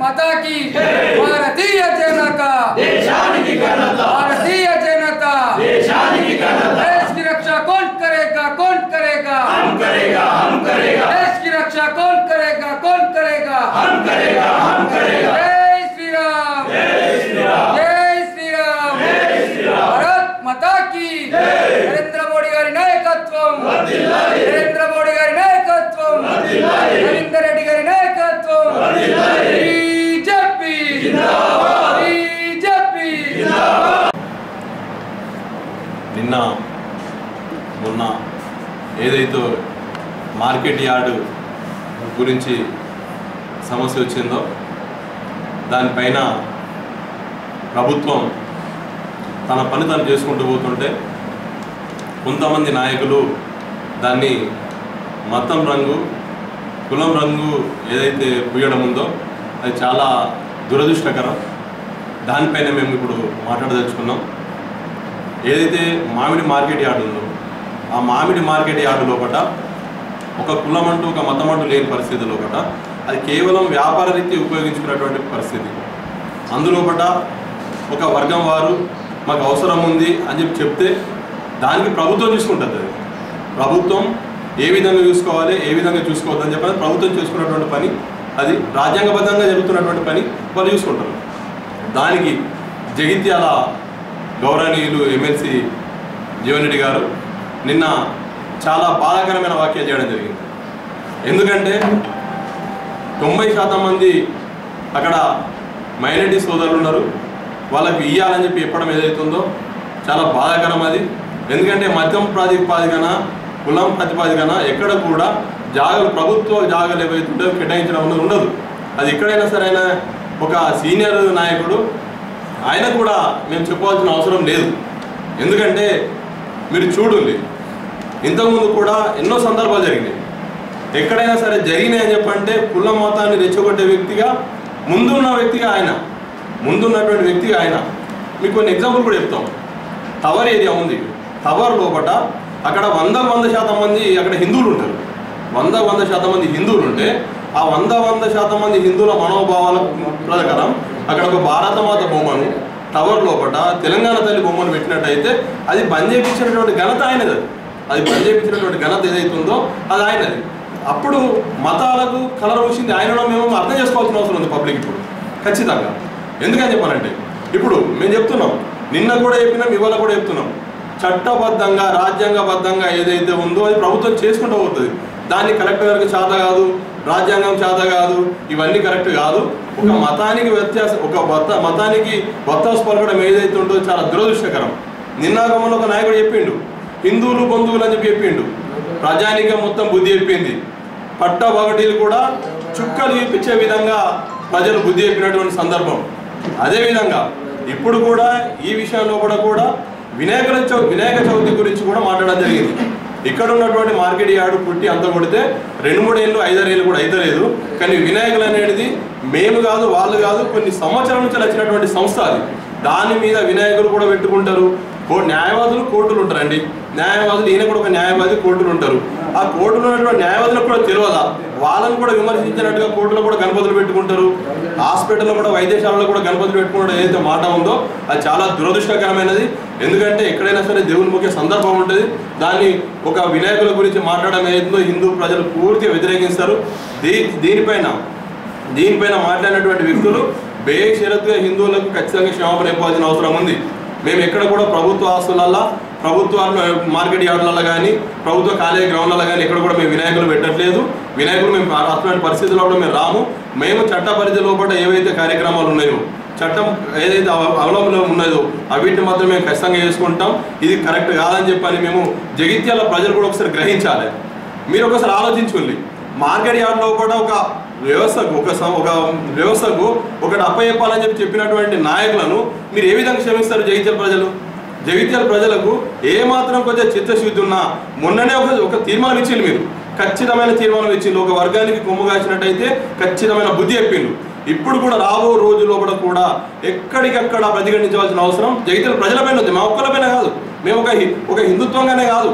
మాతా key భారతీయ జనత దేశానికి ఘనత भारतीय जनता దేశానికి ఘనత देश की रक्षा कौन करेगा कौन करेगा हम करेगा हम करेगा देश की रक्षा कौन करेगा कौन करेगा हम करेगा हम करेगा जय श्री राम जय श्री राम जय श्री राम जय श्री राम భారత్ మాతా కీ నరేంద్ర మోడీ గారి నాయకత్వం వర్ధిల్లాలి. నరేంద్ర మోడీ గారి నాయకత్వం వర్ధిల్లాలి. నరేందర్ రెడ్డి గారి నాయకత్వం వర్ధిల్లాలి. బీజేపీ జిందాబాద్. బీజేపీ నిన్న మొన్న ఏదైతే మార్కెట్ యార్డు గురించి సమస్య వచ్చిందో దానిపైన ప్రభుత్వం తన పని తను చేసుకుంటూ పోతుంటే కొంతమంది నాయకులు దాన్ని మతం రంగు కులం రంగు ఏదైతే పూయడం ఉందో అది చాలా దురదృష్టకరం దానిపైన మేము ఇప్పుడు మాట్లాడదలుచుకున్నాం ఏదైతే మామిడి మార్కెట్ యార్డు ఉందో ఆ మామిడి మార్కెట్ యార్డు లోపల ఒక కులం అంటూ ఒక మతం అంటూ లేని పరిస్థితి లోపల అది కేవలం వ్యాపార రీత్యా ఉపయోగించుకున్నటువంటి పరిస్థితి అందులోపట ఒక వర్గం వారు మాకు అవసరం ఉంది అని చెప్పి చెప్తే దానికి ప్రభుత్వం చూసుకుంటుంది అది ప్రభుత్వం ఏ విధంగా చూసుకోవాలి ఏ విధంగా చూసుకోవద్దు అని చెప్పి ప్రభుత్వం చేసుకున్నటువంటి పని అది రాజ్యాంగబద్ధంగా జరుగుతున్నటువంటి పని వాళ్ళు చూసుకుంటారు దానికి జగిత్యాల గౌరవనీయులు ఎమ్మెల్సీ జీవన్ రెడ్డి గారు నిన్న చాలా బాధాకరమైన వ్యాఖ్యలు చేయడం జరిగింది ఎందుకంటే తొంభై శాతం మంది అక్కడ మైనారిటీ సోదరులు ఉన్నారు వాళ్ళకి ఇయ్యాలని చెప్పి చెప్పడం ఏదైతుందో చాలా బాధాకరం అది ఎందుకంటే మద్యం ప్రాతిపాదికన కులం ప్రతిపాదికన ఎక్కడ కూడా జాగలు ప్రభుత్వ జాగలు ఏవైతుందో కేటాయించడం అనేది ఉండదు అది ఎక్కడైనా సరే ఆయన ఒక సీనియర్ నాయకుడు ఆయన కూడా మేము చెప్పవలసిన అవసరం లేదు ఎందుకంటే మీరు చూడండి ఇంతకుముందు కూడా ఎన్నో సందర్భాలు జరిగినాయి ఎక్కడైనా సరే జరిగినాయి అని చెప్పంటే కుల మతాన్ని రెచ్చగొట్టే వ్యక్తిగా ముందున్న వ్యక్తిగా ఆయన ముందున్నటువంటి వ్యక్తిగా ఆయన మీకు కొన్ని ఎగ్జాంపుల్ కూడా చెప్తాం టవర్ ఏరియా ఉంది టవర్ లోపట అక్కడ వంద వంద శాతం మంది అక్కడ హిందువులు ఉంటారు వంద వంద శాతం మంది హిందువులు ఉంటే ఆ వంద వంద శాతం మంది హిందువుల మనోభావాల ప్రకారం అక్కడ ఒక భారతమాత బొమ్మను టవర్ లోపట తెలంగాణ తల్లి బొమ్మను పెట్టినట్టయితే అది బంద్ చేయించినటువంటి ఘనత ఆయనది అది. అది బంద్ చేయించినటువంటి ఘనత ఏదైతుందో అది ఆయనది అప్పుడు మతాలకు కలర్ వచ్చింది ఆయనలో మేము అర్థం చేసుకోవాల్సిన అవసరం ఉంది పబ్లిక్ ఇప్పుడు ఖచ్చితంగా ఎందుకని చెప్పానంటే ఇప్పుడు మేము చెప్తున్నాం నిన్న కూడా చెప్పినాం ఇవాళ కూడా చెప్తున్నాం చట్టబద్ధంగా రాజ్యాంగబద్ధంగా ఏదైతే ఉందో అది ప్రభుత్వం చేసుకుంటూ పోతుంది దాన్ని కలెక్టర్ గారికి చేత కాదు రాజ్యాంగం చేత కాదు ఇవన్నీ కరెక్ట్ కాదు ఒక మతానికి వ్యత్యాసం ఒక మత మతానికి వత్తాసు పలకడం ఏదైతే ఉంటుందో చాలా దురదృష్టకరం నిన్నాగమంలో ఒక నాయకుడు చెప్పిండు హిందువులు బంధువులు అని చెప్పి చెప్పిండు ప్రజానికం మొత్తం బుద్ధి చెప్పింది పట్టబగటీలు కూడా చుక్కలు చూపించే విధంగా ప్రజలు బుద్ధి చెప్పినటువంటి సందర్భం అదేవిధంగా ఇప్పుడు కూడా ఈ విషయంలో కూడా కూడా వినాయకుల చౌ వినాయక చవితి గురించి కూడా మాట్లాడడం జరిగింది ఇక్కడ ఉన్నటువంటి మార్కెట్ యార్డు పుట్టి అంత కొడితే రెండు మూడు ఏళ్ళు ఐదారు ఏళ్ళు కూడా అయితలేదు కానీ వినాయకులు అనేది మేము కాదు వాళ్ళు కాదు కొన్ని సంవత్సరాల నుంచి వచ్చినటువంటి సంస్థ అది దాని మీద వినాయకులు కూడా పెట్టుకుంటారు కో- న్యాయవాదులు కోర్టులు ఉంటారండి న్యాయవాదులు ఈయన కూడా ఒక న్యాయవాది కోర్టులు ఉంటారు ఆ కోర్టులో ఉన్నటువంటి న్యాయవాదులకు కూడా తెలియదా వాళ్ళని కూడా విమర్శించినట్టుగా కోర్టులో కూడా గణపతులు పెట్టుకుంటారు హాస్పిటల్లో కూడా వైద్యశాలలో కూడా గణపతులు పెట్టుకోవడం ఏదైతే మాట ఉందో అది చాలా దురదృష్టకరమైనది ఎందుకంటే ఎక్కడైనా సరే దేవుని ముఖ్య సందర్భం ఉంటుంది దాన్ని ఒక వినాయకుల గురించి మాట్లాడడం ఏదైతుందో హిందూ ప్రజలు పూర్తిగా వ్యతిరేకిస్తారు దీ దీనిపైన దీనిపైన మాట్లాడినటువంటి వ్యక్తులు బేషరతుగా హిందువులకు ఖచ్చితంగా క్షమాపణ ఇవ్వాల్సిన అవసరం ఉంది మేము ఎక్కడ కూడా ప్రభుత్వ ఆస్తులల్లో ప్రభుత్వ మార్కెట్ యార్డులలో కానీ ప్రభుత్వ కాలేజీ గ్రౌండ్లలో కానీ ఎక్కడ కూడా మేము వినాయకులు పెట్టట్లేదు వినాయకులు మేము అటువంటి పరిస్థితుల్లో కూడా మేము రాము మేము చట్ట పరిధి లోపల ఏవైతే కార్యక్రమాలు ఉన్నాయో చట్టం ఏదైతే అవ- అవలంబనలో ఉన్నదో అవిటిని మాత్రం మేము ఖచ్చితంగా చేసుకుంటాం ఇది కరెక్ట్ కాదని చెప్పని మేము జగిత్యాల ప్రజలు కూడా ఒకసారి గ్రహించాలి మీరు ఒకసారి ఆలోచించుకోండి మార్కెట్ యార్డ్ లోపల ఒక వ్యవస్థకు ఒక సం- ఒక వ్యవస్థకు ఒకటి అప్పచెప్పాలని చెప్పి చెప్పినటువంటి నాయకులను మీరు ఏ విధంగా క్షమిస్తారు జగిత్యాల ప్రజలు జగిత్యాల ప్రజలకు ఏ మాత్రం కొంచెం చిత్తశుద్ధి ఉన్నా మొన్ననే ఒక ఒక తీర్మానం ఇచ్చిండు మీరు ఖచ్చితమైన తీర్మానం ఇచ్చిండు ఒక వర్గానికి కొమ్ము కాసినట్టయితే ఖచ్చితమైన బుద్ధి చెప్పిండు ఇప్పుడు కూడా రాబో రోజు లోపల కూడా ఎక్కడికక్కడ ప్రతిఘటించవలసిన అవసరం జగిత్యాల ప్రజలపైన ఉంది మా ఒక్కరిపైన కాదు మేము ఒక హి- ఒక హిందుత్వంగానే కాదు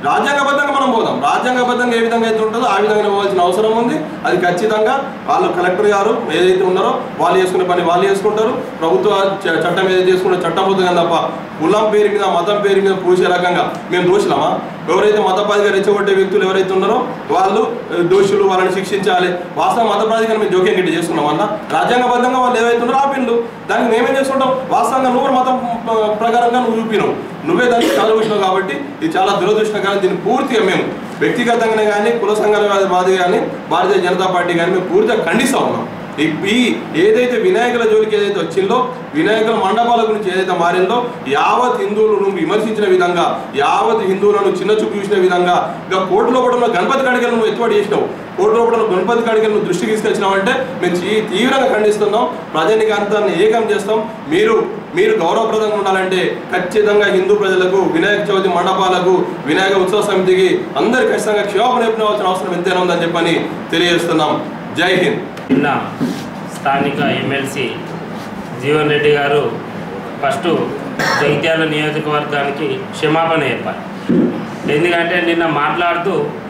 రాజ్యాంగబద్ధంగా మనం పోదాం రాజ్యాంగబద్ధంగా ఏ విధంగా అయితే ఉంటుందో ఆ విధంగా పోవాల్సిన అవసరం ఉంది అది ఖచ్చితంగా వాళ్ళు కలెక్టర్ గారు ఏదైతే ఉన్నారో వాళ్ళు చేసుకునే పని వాళ్ళు చేసుకుంటారు ప్రభుత్వ చ- చట్టం ఏదైతే చేసుకుంటే చట్టబద్ధంగా తప్ప కులం పేరు మీద మతం పేరు మీద పూసే రకంగా మేము దోషులమా ఎవరైతే మతపాదిగా రెచ్చగొట్టే వ్యక్తులు ఎవరైతే ఉన్నారో వాళ్ళు ఆ, దోషులు వాళ్ళని శిక్షించాలి వాస్తవ మత ప్రాధికారం మేము జోక్యం గిట్టి చేసుకున్నాం అన్న రాజ్యాంగబద్ధంగా వాళ్ళు ఏవైతే ఉన్నారో ఆపిండు దానికి మేమేం చేసుకుంటాం వాస్తవంగా నువ్వు కూడా మతం ఆ, ప్రకారంగా నువ్వు చూపినావు నువ్వే దాన్ని చదువుకున్నావు కాబట్టి ఇది చాలా దురదృష్టకరం దీన్ని పూర్తిగా మేము వ్యక్తిగతంగానే కానీ కుల సంఘాల బాధ కానీ భారతీయ జనతా పార్టీ కానీ మేము పూర్తిగా ఖండిస్తా ఉన్నాం ఈ ఈ ఏదైతే వినాయకుల జోలికి ఏదైతే వచ్చిందో వినాయకుల మండపాల గురించి ఏదైతే మారిందో యావత్ హిందువులను విమర్శించిన విధంగా యావత్ హిందువులను చిన్న చూపు చూసిన విధంగా ఇక కోర్టు లోపల ఉన్న గణపతి కాడికలు నువ్వు ఎత్తుబడి చేసినావు కోర్టు లోపల ఉన్న గణపతి కాడికలు నువ్వు దృష్టికి తీసుకొచ్చినావు అంటే మేము తీ- తీవ్రంగా ఖండిస్తున్నాం ప్రజానికాంతాన్ని ఏకం చేస్తాం మీరు మీరు గౌరవప్రదంగా ఉండాలంటే ఖచ్చితంగా హిందూ ప్రజలకు వినాయక చవితి మండపాలకు వినాయక ఉత్సవ సమితికి అందరు ఖచ్చితంగా క్షేమం నేర్పవలసిన అవసరం ఎంతైనా ఉందని చెప్పని తెలియజేస్తున్నాం జై హింద్ నిన్న స్థానిక ఎమ్మెల్సీ జీవన్ రెడ్డి గారు ఫస్ట్ జగిత్యాల నియోజకవర్గానికి క్షమాపణ చెప్పాలి ఎందుకంటే నిన్న మాట్లాడుతూ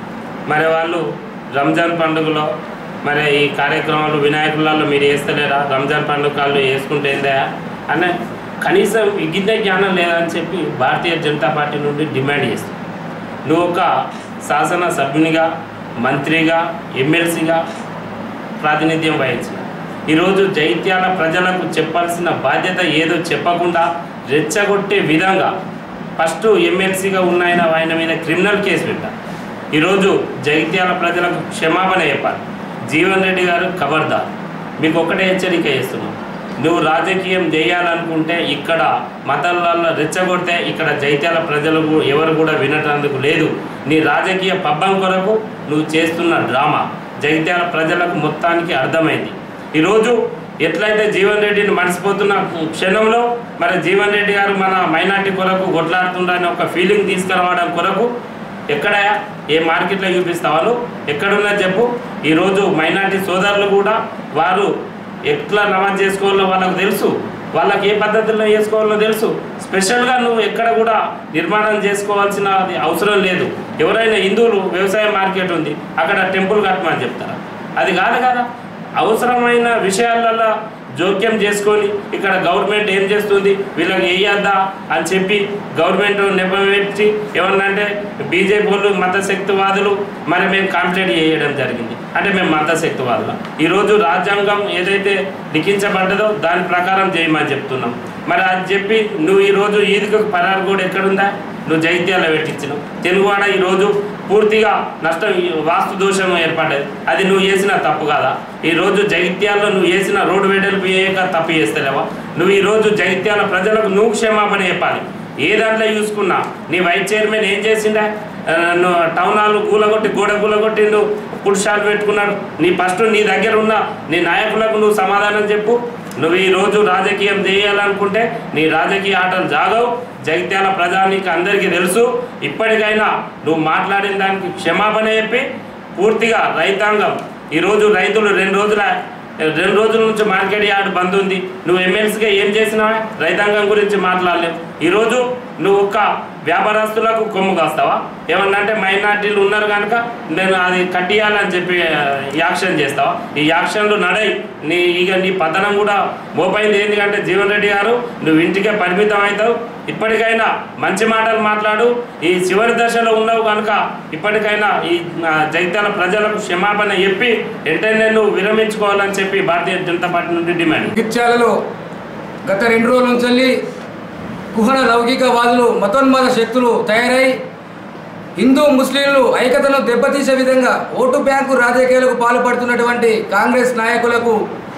మరి వాళ్ళు రంజాన్ పండుగలో మరి ఈ కార్యక్రమాలు వినాయకులలో మీరు వేస్తలేరా రంజాన్ పండుగ వాళ్ళు వేసుకుంటే ఏందా అనే కనీసం విగిద్ద జ్ఞానం లేదని చెప్పి భారతీయ జనతా పార్టీ నుండి డిమాండ్ చేస్తుంది నువ్వు ఒక శాసన సభ్యునిగా మంత్రిగా ఎమ్మెల్సీగా ప్రాతినిధ్యం వహించిన ఈరోజు జైత్యాల ప్రజలకు చెప్పాల్సిన బాధ్యత ఏదో చెప్పకుండా రెచ్చగొట్టే విధంగా ఫస్ట్ ఎమ్మెల్సీగా ఉన్న ఆయన ఆయన మీద క్రిమినల్ కేసు పెట్టారు ఈరోజు జగిత్యాల ప్రజలకు క్షమాపణ చెప్పాలి జీవన్ రెడ్డి గారు ఖబర్దార్ మీకు ఒకటే హెచ్చరిక చేస్తున్నాం నువ్వు రాజకీయం చేయాలనుకుంటే ఇక్కడ మతాలలో రెచ్చగొడితే ఇక్కడ జైత్యాల ప్రజలకు ఎవరు కూడా వినటానికి లేదు నీ రాజకీయ పబ్బం కొరకు నువ్వు చేస్తున్న డ్రామా జగిత్యాల ప్రజలకు మొత్తానికి అర్థమైంది ఈరోజు ఎట్లయితే జీవన్ రెడ్డిని మర్చిపోతున్న క్షణంలో మరి జీవన్ రెడ్డి గారు మన మైనార్టీ కొరకు కొట్లాడుతుండని ఒక ఫీలింగ్ తీసుకురావడం కొరకు ఎక్కడ ఏ మార్కెట్లో చూపిస్తావాళ్ళు ఎక్కడున్నా చెప్పు ఈరోజు మైనార్టీ సోదరులు కూడా వారు ఎట్లా నమాజ్ చేసుకోవాలో వాళ్ళకు తెలుసు వాళ్ళకి ఏ పద్ధతిలో చేసుకోవాలో తెలుసు స్పెషల్గా నువ్వు ఎక్కడ కూడా నిర్మాణం చేసుకోవాల్సిన అది అవసరం లేదు ఎవరైనా హిందువులు వ్యవసాయ మార్కెట్ ఉంది అక్కడ టెంపుల్ కట్టమని చెప్తారా అది కాదు కదా అవసరమైన విషయాలలో జోక్యం చేసుకొని ఇక్కడ గవర్నమెంట్ ఏం చేస్తుంది వీళ్ళకి వేయద్దా అని చెప్పి గవర్నమెంట్ నెపమెట్టి ఏమన్నంటే బీజేపీ వాళ్ళు మతశక్తివాదులు మరి మేము కాంప్లైంట్ చేయడం జరిగింది అంటే మేము మతశక్తివాదులు ఈరోజు రాజ్యాంగం ఏదైతే లిఖించబడ్డదో దాని ప్రకారం చేయమని చెప్తున్నాం మరి అది చెప్పి నువ్వు ఈరోజు ఈదికి పరారు కూడా ఎక్కడుందా నువ్వు జైత్యాల పెట్టించినావు తెలుగువాడ ఈరోజు పూర్తిగా నష్టం ఈ వాస్తు దోషం ఏర్పడ్డది అది నువ్వు చేసిన తప్పు కదా ఈరోజు జగిత్యాల్లో నువ్వు చేసిన రోడ్డు వెడల్పు చేయక తప్పు చేస్తలేవా నువ్వు ఈరోజు జగిత్యాల ప్రజలకు నువ్వు క్షమాపణ చెప్పాలి ఏ దాంట్లో చూసుకున్నా నీ వైస్ చైర్మన్ ఏం చేసిండా ఆ, నువ్వు టౌన్ హాల్ కూలగొట్టి గోడ కూలగొట్టి నువ్వు పురుషాలు పెట్టుకున్నాడు నీ ఫస్ట్ నీ దగ్గర ఉన్న నీ నాయకులకు నువ్వు సమాధానం చెప్పు నువ్వు ఈ రోజు రాజకీయం చేయాలనుకుంటే నీ రాజకీయ ఆటలు జాగవు జగిత్యాల ప్రజానికి అందరికీ తెలుసు ఇప్పటికైనా నువ్వు మాట్లాడిన దానికి క్షమాపణ చెప్పి పూర్తిగా రైతాంగం ఈరోజు రైతులు రెండు రోజుల రెండు రోజుల నుంచి మార్కెట్ యార్డ్ బంద్ ఉంది నువ్వు ఎమ్మెల్సీగా ఏం చేసినావా రైతాంగం గురించి మాట్లాడలేవు ఈరోజు నువ్వు ఒక్క వ్యాపారస్తులకు కొమ్ము కాస్తావా ఏమన్నా అంటే మైనార్టీలు ఉన్నారు కనుక నేను అది కట్టియాలని చెప్పి ఆ, యాక్షన్ చేస్తావా ఈ యాక్షన్లు నడై నీ ఇక నీ పతనం కూడా మోపైంది ఎందుకంటే జీవన్ రెడ్డి గారు నువ్వు ఇంటికే పరిమితం అవుతావు ఇప్పటికైనా మంచి మాటలు మాట్లాడు ఈ చివరి దశలో ఉన్నావు కనుక ఇప్పటికైనా ఈ ఆ, జగిత్యాల ప్రజలకు క్షమాపణ చెప్పి వెంటనే నువ్వు విరమించుకోవాలని చెప్పి భారతీయ జనతా పార్టీ నుండి డిమాండ్ జగిత్యాలలో గత రెండు రోజుల నుంచి కుహన లౌకికవాదులు మతోన్మాద శక్తులు తయారై హిందూ ముస్లింలు ఐక్యతను దెబ్బతీసే విధంగా ఓటు బ్యాంకు రాజకీయాలకు పాల్పడుతున్నటువంటి కాంగ్రెస్ నాయకులకు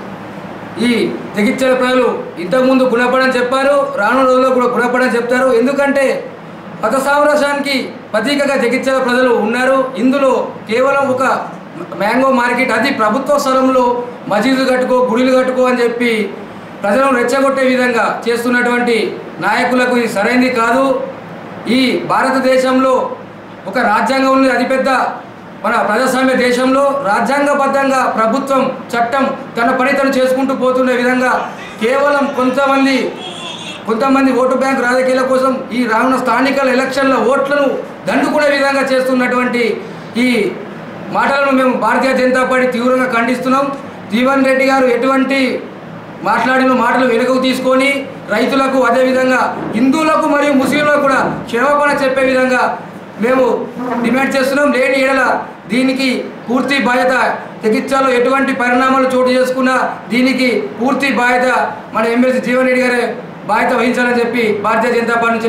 ఈ జగిత్యాల ప్రజలు ఇంతకుముందు గుణపడని చెప్పారు రాను రోజుల్లో కూడా గుణపడని చెప్తారు ఎందుకంటే మత సామరస్యానికి ప్రతీకగా జగిత్యాల ప్రజలు ఉన్నారు ఇందులో కేవలం ఒక మ్యాంగో మార్కెట్ అది ప్రభుత్వ స్థలంలో మసీదు కట్టుకో గుడిలు కట్టుకో అని చెప్పి ప్రజలను రెచ్చగొట్టే విధంగా చేస్తున్నటువంటి నాయకులకు ఇది సరైనది కాదు ఈ భారతదేశంలో ఒక రాజ్యాంగం ఉన్నది అతిపెద్ద మన ప్రజాస్వామ్య దేశంలో రాజ్యాంగబద్ధంగా ప్రభుత్వం చట్టం తన పని తను చేసుకుంటూ పోతున్న విధంగా కేవలం కొంతమంది కొంతమంది ఓటు బ్యాంకు రాజకీయాల కోసం ఈ రానున్న స్థానిక ఎలక్షన్ల ఓట్లను దండుకునే విధంగా చేస్తున్నటువంటి ఈ మాటలను మేము భారతీయ జనతా పార్టీ తీవ్రంగా ఖండిస్తున్నాం జీవన్ రెడ్డి గారు ఎటువంటి మాట్లాడిన మాటలు వెనుకకు తీసుకొని రైతులకు అదేవిధంగా హిందువులకు మరియు ముస్లింలకు కూడా క్షమాపణ చెప్పే విధంగా మేము డిమాండ్ చేస్తున్నాం లేని ఎడల దీనికి పూర్తి బాధ్యత చికిత్సలో ఎటువంటి పరిణామాలు చోటు చేసుకున్నా దీనికి పూర్తి బాధ్యత మన ఎమ్మెల్సీ జీవన్ రెడ్డి గారే బాధ్యత వహించాలని చెప్పి భారతీయ జనతా పార్టీ నుంచి